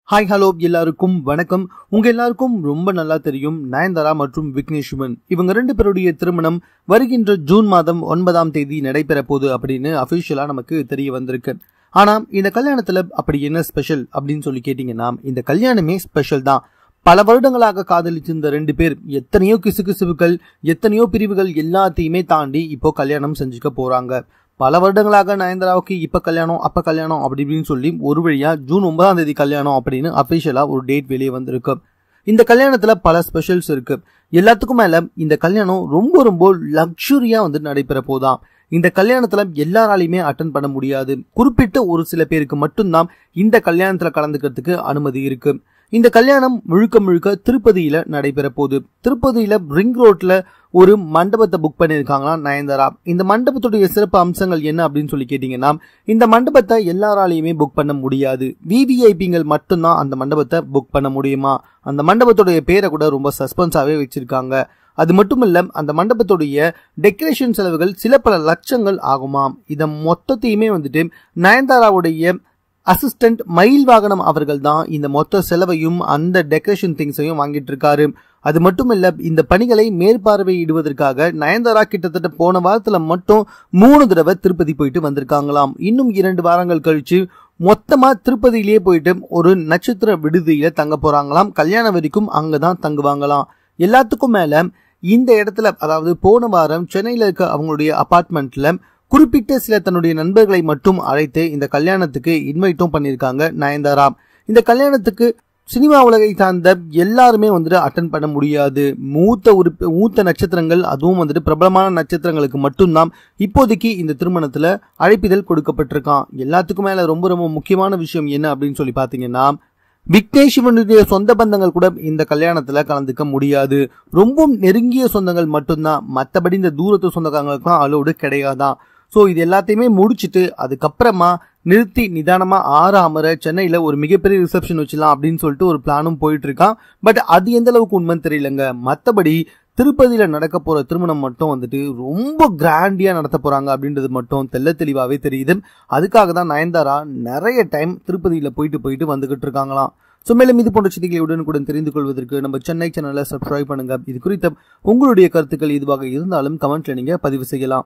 hi hello எல்லாருக்கும் வணக்கம் உங்க எல்லாருக்கும் ரொம்ப நல்லா தெரியும் நயன்தாரா மற்றும் விக்னேஷ் சிவன் இவங்க ரெண்டு பேருடைய திருமணம் வருகின்ற ஜூன் மாதம் ஒன்பதாம் தேதி நடைபெற போகுது அப்படின்னு அபிஷியலா நமக்கு தெரிய வந்திருக்கு ஆனா இந்த கல்யாணத்துல அப்படி என்ன ஸ்பெஷல் அப்படின்னு சொல்லி கேட்டீங்கன்னா இந்த கல்யாணமே ஸ்பெஷல் தான் பல வருடங்களாக காதலிச்சிருந்த ரெண்டு பேர் எத்தனையோ கிசுகிசுவுகள் எத்தனையோ பிரிவுகள் எல்லாத்தையுமே தாண்டி இப்போ கல்யாணம் செஞ்சுக்க போறாங்க பல வருடங்களாக நயன்தாராவுக்கு இப்ப கல்யாணம் அப்ப கல்யாணம் அப்படி இப்படின்னு சொல்லி ஒரு வழியா ஜூன் ஒன்பதாம் தேதி கல்யாணம் அப்படின்னு அபிஷியலா ஒரு டேட் வெளியே வந்திருக்கு இந்த கல்யாணத்துல பல ஸ்பெஷல்ஸ் இருக்கு எல்லாத்துக்கும் மேல இந்த கல்யாணம் ரொம்ப ரொம்ப லக்ஸுரியா வந்து நடைபெற போதாம் இந்த கல்யாணத்துல எல்லாராலையுமே அட்டன் பண்ண முடியாது குறிப்பிட்ட ஒரு சில பேருக்கு மட்டும்தான் இந்த கல்யாணத்துல கலந்துக்கிறதுக்கு அனுமதி இருக்கு இந்த கல்யாணம் முழுக்க முழுக்க திருப்பதியில நடைபெற போகுது திருப்பதியில ரிங் ரோட்ல ஒரு மண்டபத்தை புக் பண்ணியிருக்காங்களாம் நயன்தாரா இந்த மண்டபத்துடைய சிறப்பு அம்சங்கள் என்ன அப்படின்னு சொல்லி கேட்டீங்கன்னா இந்த மண்டபத்தை எல்லாராலையுமே புக் பண்ண முடியாது விவிஐபிங்கள் மட்டும்தான் அந்த மண்டபத்தை புக் பண்ண முடியுமா அந்த மண்டபத்துடைய பேரை கூட ரொம்ப சஸ்பென்ஸாவே வச்சிருக்காங்க அது மட்டும் இல்ல அந்த மண்டபத்துடைய டெக்கரேஷன் செலவுகள் சில பல லட்சங்கள் ஆகுமாம் இதை மொத்தத்தையுமே வந்துட்டு நயன்தாராவுடைய அசிஸ்டன்ட் மயில் வாகனம் அவர்கள் தான் இந்த மொத்த செலவையும் அந்த டெக்கரேஷன் திங்ஸையும் வாங்கிட்டு இருக்காரு அது மட்டும் இல்ல இந்த பணிகளை மேற்பார்வையிடுவதற்காக நயன்தாரா கிட்டத்தட்ட போன வாரத்துல மட்டும் மூணு தடவை திருப்பதி போயிட்டு வந்திருக்காங்களாம் இன்னும் இரண்டு வாரங்கள் கழிச்சு மொத்தமா திருப்பதியிலேயே போயிட்டு ஒரு நட்சத்திர விடுதியில தங்க போறாங்களாம் கல்யாணம் வரைக்கும் அங்கதான் தங்குவாங்களாம் எல்லாத்துக்கும் மேல இந்த இடத்துல அதாவது போன வாரம் சென்னையில இருக்க அவங்களுடைய அபார்ட்மெண்ட்ல குறிப்பிட்ட சில தன்னுடைய நண்பர்களை மட்டும் அழைத்து இந்த கல்யாணத்துக்கு இன்வைட்டும் பண்ணியிருக்காங்க நயன்தாரா இந்த கல்யாணத்துக்கு சினிமா உலகை சார்ந்த எல்லாருமே வந்துட்டு அட்டன் பண்ண முடியாது மூத்த உறுப்பு மூத்த நட்சத்திரங்கள் அதுவும் வந்துட்டு பிரபலமான நட்சத்திரங்களுக்கு மட்டும்தான் இப்போதைக்கு இந்த திருமணத்துல அழைப்பிதழ் கொடுக்கப்பட்டிருக்கான் எல்லாத்துக்கும் மேல ரொம்ப ரொம்ப முக்கியமான விஷயம் என்ன அப்படின்னு சொல்லி பாத்தீங்கன்னா விக்னேஷ் சிவனுடைய சொந்த பந்தங்கள் கூட இந்த கல்யாணத்துல கலந்துக்க முடியாது ரொம்ப நெருங்கிய சொந்தங்கள் மட்டும்தான் மற்றபடி இந்த தூரத்து சொந்தக்காரங்களுக்குலாம் அலோடு கிடையாதான் ஸோ இது எல்லாத்தையுமே முடிச்சுட்டு அதுக்கப்புறமா நிறுத்தி நிதானமா ஆற அமர சென்னையில ஒரு மிகப்பெரிய ரிசப்ஷன் வச்சிடலாம் அப்படின்னு சொல்லிட்டு ஒரு பிளானும் போயிட்டு இருக்கான் பட் அது எந்த அளவுக்கு உண்மைன்னு தெரியலங்க மற்றபடி திருப்பதியில நடக்க போற திருமணம் மட்டும் வந்துட்டு ரொம்ப கிராண்டியா நடத்த போறாங்க அப்படின்றது மட்டும் தெல்ல தெளிவாவே தெரியுது அதுக்காக தான் நயன்தாரா நிறைய டைம் திருப்பதியில போயிட்டு போயிட்டு வந்துகிட்டு இருக்காங்களாம் ஸோ மேலும் இது போன்ற செய்திகளை உடனுக்குடன் தெரிந்து கொள்வதற்கு நம்ம சென்னை சேனலை சப்ஸ்கிரைப் பண்ணுங்க இது குறித்த உங்களுடைய கருத்துக்கள் இதுவாக இருந்தாலும் கமெண்ட்ல நீங்க பதிவு செய்யலாம்